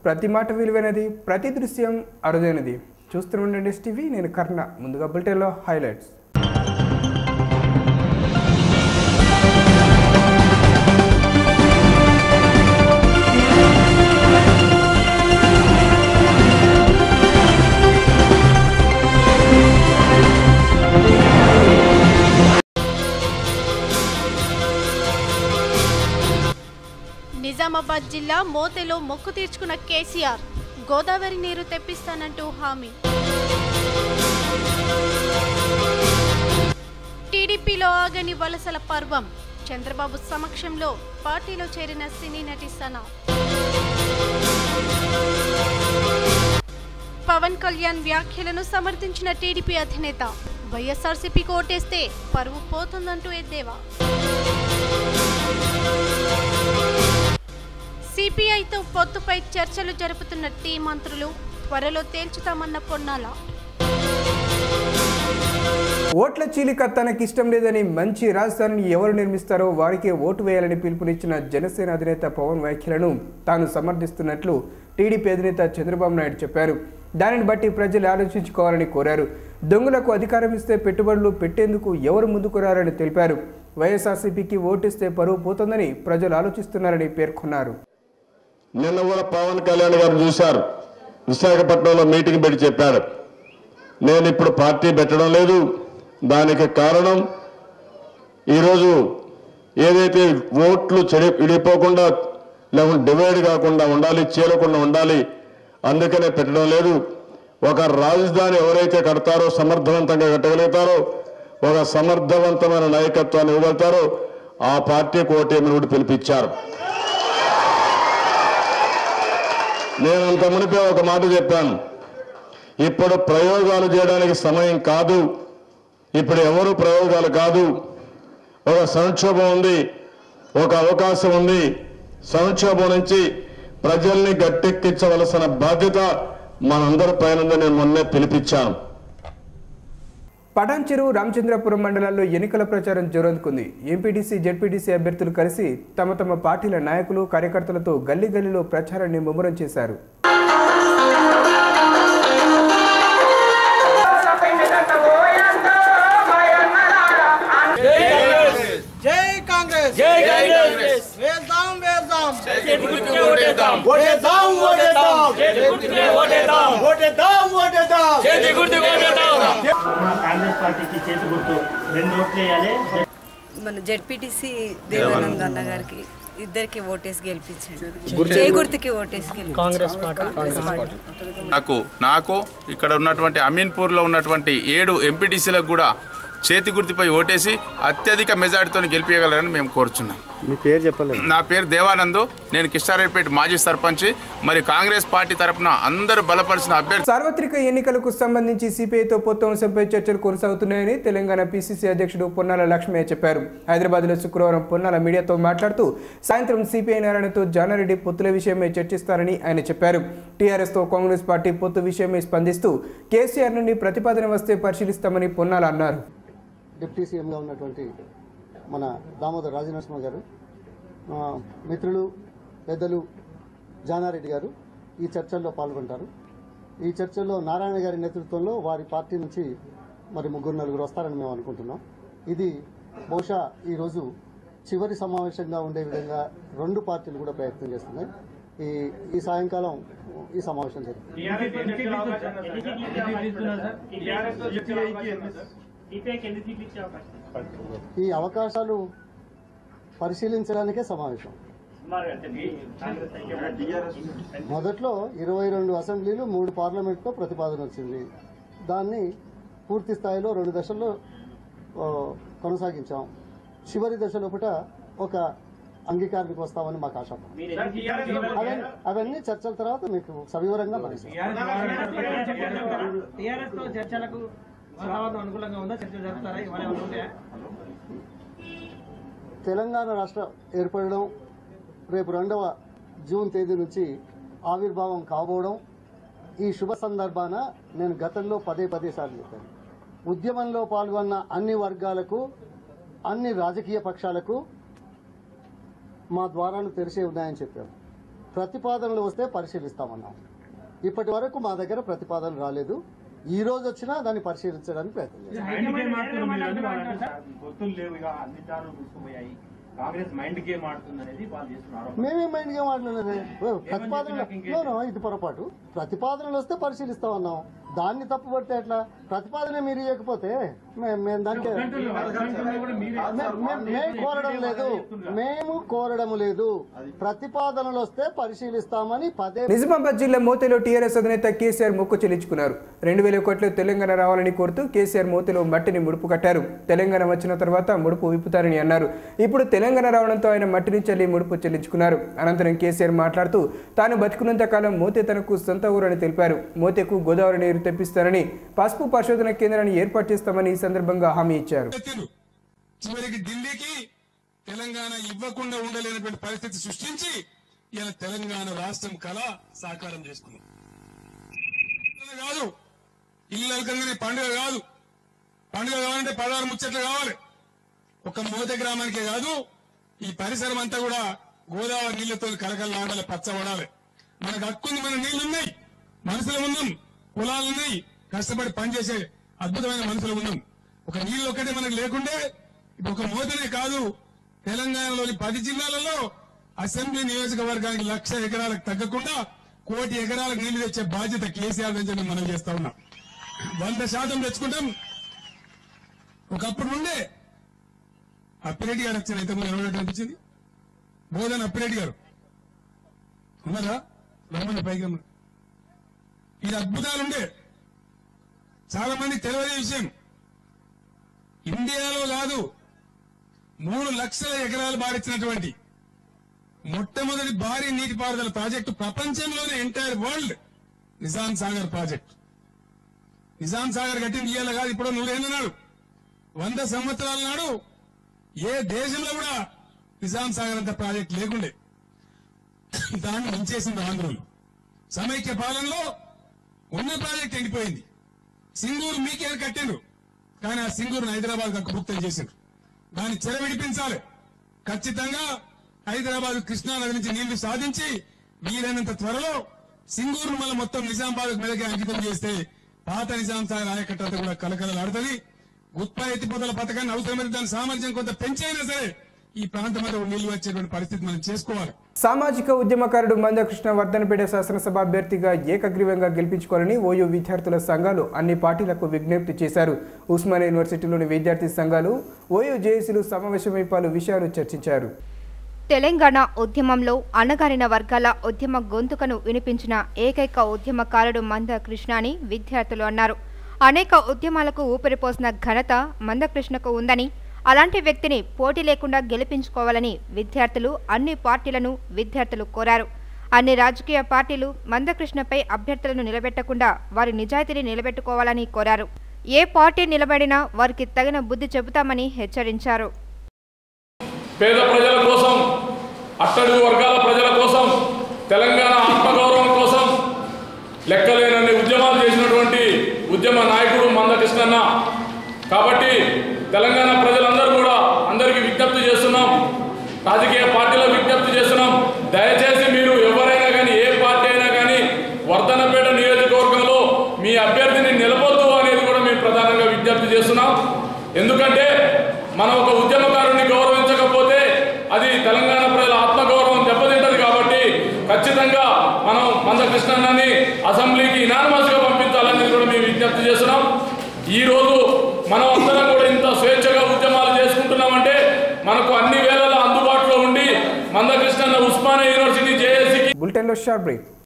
ప్రతి మాట విలువైనది ప్రతి దృశ్యం అరుదైనది చూస్తూనే ఉండండి టీవీ నేను కర్ణ ముందుగా బులెటిన్లో హైలైట్స్ నిజామాబాద్ జిల్లా మోతెలో మొక్కు తీర్చుకున్న కేసీఆర్ గోదావరి నీరు తెప్పిస్తానంటూ హామీ టీడీపీలో ఆగని వలసల పర్వం చంద్రబాబు సమక్షంలో పార్టీలో చేరిన సినీ నటి సనా పవన్ కళ్యాణ్ వ్యాఖ్యలను సమర్థించిన టీడీపీ అధినేత వైఎస్ఆర్సీపీకి ఓటేస్తే పరువు పోతుందంటూ ఎద్దేవా సిపిఐతో పొత్తుపై చర్చలు జరుపుతున్న టీ మంత్రులు త్వరలో తేల్చుతామన్న పొన్నాల ఓట్ల చీలిక తనకిష్టం లేదని మంచి రాజధానిని ఎవరు నిర్మిస్తారో వారికే ఓటు వేయాలని పిలుపునిచ్చిన జనసేన అధినేత పవన్ వ్యాఖ్యలను తాను సమర్థిస్తున్నట్లు టీడీపీ అధినేత చంద్రబాబు నాయుడు చెప్పారు దానిని బట్టి ప్రజలు ఆలోచించుకోవాలని కోరారు దొంగలకు అధికారం ఇస్తే పెట్టుబడులు పెట్టేందుకు ఎవరు ముందుకు రారని తెలిపారు వైఎస్ఆర్సీపీకి ఓటిస్తే పరువు పోతుందని ప్రజలు ఆలోచిస్తున్నారని పేర్కొన్నారు నిన్న కూడా పవన్ కళ్యాణ్ గారు చూశారు విశాఖపట్నంలో మీటింగ్ పెట్టి చెప్పాడు నేను ఇప్పుడు పార్టీ పెట్టడం లేదు దానికి కారణం ఈరోజు ఏదైతే ఓట్లు చెడి విడిపోకుండా లేకుంటే డివైడ్ కాకుండా ఉండాలి చీలకుండా ఉండాలి అందుకనే పెట్టడం లేదు ఒక రాజధాని ఎవరైతే కడతారో సమర్థవంతంగా కట్టగలుగుతారో ఒక సమర్థవంతమైన నాయకత్వాన్ని ఇవ్వగలుగుతారో ఆ పార్టీకి ఓటేమని కూడా పిలిపించారు నేను అంత మునిపే ఒక మాట చెప్పాను ఇప్పుడు ప్రయోగాలు చేయడానికి సమయం కాదు ఇప్పుడు ఎవరు ప్రయోగాలు కాదు ఒక సంక్షోభం ఉంది ఒక అవకాశం ఉంది సంక్షోభం నుంచి ప్రజల్ని గట్టెక్కించవలసిన బాధ్యత మనందరి పైన ఉందని నేను మొన్నే పిలిపించాను పటాన్చెరు రామచంద్రపురం మండలాల్లో ఎన్నికల ప్రచారం జోరందుకుంది ఎంపీటీసీ జెడ్పీటీసీ అభ్యర్థులు కలిసి తమ తమ పార్టీల నాయకులు కార్యకర్తలతో గల్లీ గల్లీలో ప్రచారాన్ని ముమ్మరం చేశారు జై కాంగ్రెస్ జై కాంగ్రెస్ వేద్దాం వేద్దాం ఓటేద్దాం ఓటేద్దాం ఓటేద్దాం ఓటేద్దాం ఓటేద్దాం కాంగ్రెస్ పార్టీకి చేతి గుర్తు రెండు ఓట్లు వేయాలి మన జెడ్పీటీసీ దేవానంద్ అన్న గారికి ఇద్దరికి ఓటేసి గెలిపించండి జై గుర్తుకి ఓటేసి గెలిపించండి కాంగ్రెస్ పార్టీ కాంగ్రెస్ పార్టీ నాకు నాకు ఇక్కడ ఉన్నటువంటి అమీన్పూర్లో ఉన్నటువంటి ఏడు ఎంపీటీసీలకు కూడా చేతి గుర్తుపై ఓటేసి అత్యధిక మెజార్టీతో గెలిపించగలరని మేము కోరుచున్నాం మీ పేరు చెప్పలేదు నా పేరు దేవానందు నేను కిష్టారెడ్డిపేట మాజీ సర్పంచ్ మరి కాంగ్రెస్ పార్టీ తరపున అందరూ బలపరిచిన అభ్యర్థి సార్వత్రిక ఎన్నికలకు సంబంధించి సిపిఐతో పొత్తు అంశంపై చర్చలు కొనసాగుతున్నాయని తెలంగాణ పిసిసి అధ్యక్షుడు పొన్నాల లక్ష్మయ్య చెప్పారు హైదరాబాద్లో శుక్రవారం పొన్నాల మీడియాతో మాట్లాడుతూ సాయంత్రం సిపిఐ నారాయణతో జానారెడ్డి పొత్తుల విషయమై చర్చిస్తారని ఆయన చెప్పారు టీఆర్ఎస్తో కాంగ్రెస్ పార్టీ పొత్తు విషయమై స్పందిస్తూ కేసీఆర్ నుండి ప్రతిపాదన వస్తే పరిశీలిస్తామని పొన్నాల అన్నారు డిప్యూటీ సీఎంగా ఉన్నటువంటి మన దామోదర్ రాజనరసింహ గారు ఆ, మిత్రులు పెద్దలు జానారెడ్డి గారు ఈ చర్చల్లో పాల్గొంటారు ఈ చర్చల్లో నారాయణ గారి నేతృత్వంలో వారి పార్టీ నుంచి మరి ముగ్గురు నలుగురు వస్తారని మేము అనుకుంటున్నాం ఇది బహుశా ఈరోజు చివరి సమావేశంగా ఉండే విధంగా రెండు పార్టీలు కూడా ప్రయత్నం చేస్తున్నాయి ఈ ఈ సాయంకాలం ఈ సమావేశం జరుగుతుంది ఈ అవకాశాలు పరిశీలించడానికే సమావేశం మొదట్లో ఇరవై రెండు అసెంబ్లీలు మూడు పార్లమెంట్లో ప్రతిపాదన వచ్చింది దాన్ని పూర్తి స్థాయిలో రెండు దశల్లో ఆ, కొనసాగించాం చివరి దశ లోపల ఒక అంగీకారానికి వస్తామని మాకు ఆశ అవన్నీ అవన్నీ చర్చల తర్వాత మీకు సవివరంగా భరిస్తాం టీఆర్ఎస్ లో చర్చలకు వాతావరణం అనుకూలంగా ఉందా చర్చలు జరుపుతారా ఇవాళ ఏమైనా ఉంటాయా తెలంగాణ రాష్ట్ర ఏర్పడడం రేపు రెండవ జూన్ తేదీ నుంచి ఆవిర్భావం కాబోవడం ఈ శుభ సందర్భాన నేను గతంలో పదే పదే సార్లు చెప్పాను ఉద్యమంలో పాల్గొన్న అన్ని వర్గాలకు అన్ని రాజకీయ పక్షాలకు మా ద్వారాలు తెరిచే ఉన్నాయని చెప్పాం ప్రతిపాదనలు వస్తే పరిశీలిస్తామన్నాం ఇప్పటి వరకు మా దగ్గర ప్రతిపాదన రాలేదు ఈ రోజు వచ్చినా దాన్ని పరిశీలించడానికి ప్రయత్నం చేస్తాం మైండ్ గేమ్ ఆడుతున్నారు మీరు ఎందుకు వాళ్ళంటే సార్ పొత్తులు లేవు ఇక అన్ని దారులు మూసుకుపోయాయి కాంగ్రెస్ మైండ్ గేమ్ ఆడుతుంది అనేది వాళ్ళు చేస్తున్నారు మేమేం మైండ్ గేమ్ ఆడలేదు ప్రతిపాదనలు ఇది పొరపాటు ప్రతిపాదనలు వస్తే పరిశీలిస్తామన్నాం దాన్ని తప్పు పడితే ఎట్లా ప్రతిపాదన మీరు ఇవ్వకపోతే మేము మేము దానికి మే- మే- మేము కోరడం లేదు మేము కోరడం లేదు ప్రతిపాదనలు వస్తే పరిశీలిస్తామని పదే నిజామాబాద్ జిల్లా మోతేలో టీఆర్ఎస్ అధినేత కేసీఆర్ మొక్కు చెల్లించుకున్నారు రెండు వేల కోట్లు తెలంగాణ రావాలని కోరుతూ కేసీఆర్ మోతేలో మట్టిని ముడుపు కట్టారు తెలంగాణ వచ్చిన తర్వాత ముడుపు విప్పుతారని అన్నారు ఇప్పుడు తెలంగాణ రావడంతో ఆయన మట్టిని చెల్లి ముడుపు చెల్లించుకున్నారు అనంతరం కేసీఆర్ మాట్లాడుతూ తాను బతికున్నంత కాలం మోతే తనకు సొంత ఊరని తెలిపారు మోతేకు గోదావరి నీరు తెప్పిస్తారని పసుపు పరిశోధన కేంద్రాన్ని ఏర్పాటు చేస్తామని ఈ సందర్భంగా హామీ ఇచ్చారు చివరికి ఢిల్లీకి తెలంగాణ ఇవ్వకుండా ఉండలేనటువంటి పరిస్థితి సృష్టించి ఇలా తెలంగాణ రాష్ట్రం కళ సాకారం చేసుకున్నాం పండుగ కాదు ఇల్లు అలకంగానే పండుగ కాదు పండుగ కావాలంటే పదహారు ముచ్చట్లు కావాలి ఒక మోత గ్రామానికే కాదు ఈ పరిసరం అంతా కూడా గోదావరి నీళ్లతో కలకలలాడాలి పచ్చబడాలి మనకు హక్కుంది మన నీళ్లున్నాయి మనుషులు ఉన్నాం పొలాలున్నాయి కష్టపడి పనిచేసే అద్భుతమైన మనుషులు ఉన్నాం ఒక నీళ్ళు ఒక్కటే మనకు లేకుండే ఇప్పుడు ఒక మోతనే కాదు తెలంగాణలోని పది జిల్లాలలో అసెంబ్లీ నియోజకవర్గానికి లక్ష ఎకరాలకు తగ్గకుండా కోటి ఎకరాలకు నీళ్లు తెచ్చే బాధ్యత కేసీఆర్ నుంచి మేము మనం చేస్తా ఉన్నాం వంద శాతం తెచ్చుకుంటాం ఒకప్పుడు ఉండే అప్పిరెడ్డి గారు వచ్చారు అయితే ముందు ఎవరు అనిపించింది బోధన్ అప్పిరెడ్డి గారు ఉన్నారా రమ్మని పైకి రమ్మని. ఇది అద్భుతాలుండే చాలా మంది తెలియని విషయం ఇండియాలో కాదు మూడు లక్షల ఎకరాలు బారిచ్చినటువంటి మొట్టమొదటి భారీ నీటిపారుదల ప్రాజెక్టు ప్రపంచంలోనే entire world Nizam Sagar project Nizam Sagar కట్టింది ఇయ్యాల కాదు ఇప్పుడు నూరేళ్ళు నాడు వంద సంవత్సరాల నాడు ఏ దేశంలో కూడా నిజాం సాగర్ అంత ప్రాజెక్ట్ లేకుండే దాన్ని ఉంచేసింది ఆంధ్రులు సమైక్య పాలనలో ఉన్న ప్రాజెక్ట్ ఎండిపోయింది సింగూరు మీకే కట్టిండ్రు కానీ ఆ సింగూరును హైదరాబాద్ కక్కుపుక్తం చేసిండ్రు దాన్ని చెర విడిపించాలి ఖచ్చితంగా హైదరాబాద్ కృష్ణానది నుంచి నీళ్లు సాధించి వీలైనంత త్వరలో సింగూరును మళ్ళీ మొత్తం నిజామాబాద్ మీదకి అంకితం చేస్తే పాత నిజాం సాగర్ ఆయకట్ట అంతా కూడా కలకలలాడుతుంది ఉత్పా ఎత్తిపోతల పథకాన్ని అవసరమైతే దాని సామర్థ్యం కొంత పెంచైనా సరే ఈ ప్రాంతం మీద నీళ్లు వచ్చేటువంటి పరిస్థితి మనం చేసుకోవాలి సామాజిక ఉద్యమకారుడు మందకృష్ణ వర్ధనపేట శాసనసభ అభ్యర్థిగా ఏకగ్రీవంగా గెలిపించుకోవాలని ఓయూ విద్యార్థుల సంఘాలు అన్ని పార్టీలకు విజ్ఞప్తి చేశారు ఉస్మానియా యూనివర్సిటీలోని విద్యార్థి సంఘాలు ఓయూ జేఏసీలు సమావేశమై పలు విషయాలు చర్చించారు తెలంగాణ ఉద్యమంలో అణగారిన వర్గాల ఉద్యమ గొంతుకను వినిపించిన ఏకైక ఉద్యమకారుడు మంద కృష్ణ అని విద్యార్థులు అన్నారు అనేక ఉద్యమాలకు ఊపిరిపోసిన ఘనత మందకృష్ణకు ఉందని అలాంటి వ్యక్తిని పోటీ లేకుండా గెలిపించుకోవాలని విద్యార్థులు అన్ని పార్టీలను విద్యార్థులు కోరారు అన్ని రాజకీయ పార్టీలు మందకృష్ణపై అభ్యర్థులను నిలబెట్టకుండా వారి నిజాయితీని నిలబెట్టుకోవాలని కోరారు ఏ పార్టీ నిలబడినా వారికి తగిన బుద్ధి చెబుతామని హెచ్చరించారు పేద ప్రజల కోసం అట్టడుగు వర్గాల ప్రజల కోసం తెలంగాణ ఆత్మగౌరవం కోసం లెక్కలేనన్ని ఉద్యమాలు చేసినటువంటి ఉద్యమ నాయకుడు మందకృష్ణన్న కాబట్టి తెలంగాణ ప్రజలందరూ కూడా అందరికీ విజ్ఞప్తి చేస్తున్నాం రాజకీయ పార్టీలకు విజ్ఞప్తి చేస్తున్నాం దయచేసి మీరు ఎవరైనా కానీ ఏ పార్టీ అయినా కానీ వర్ధనపేట నియోజకవర్గంలో మీ అభ్యర్థిని నిలబొద్దు అనేది కూడా మేము ప్రధానంగా విజ్ఞప్తి చేస్తున్నాం ఎందుకంటే మనం ఒక ఉద్యమకారుని గౌరవించకపోతే అది తెలంగాణ ప్రజల ఆత్మగౌరవం దెబ్బతింటది కాబట్టి ఖచ్చితంగా మనం మందకృష్ణన్నని అసెంబ్లీకి ఇనానమస్ గా పంపించాలని కూడా మేము విజ్ఞప్తి చేస్తున్నాం ఈ రోజు మనం అందరం కూడా ఇంత స్వేచ్ఛగా ఉద్యమాలు చేసుకుంటున్నామంటే మనకు అన్ని వేళలా అందుబాటులో ఉండి మందకృష్ణన్న ఉస్మానియా యూనివర్సిటీ జేఏసీకి బులెటిన్లో షార్ట్ బ్రేక్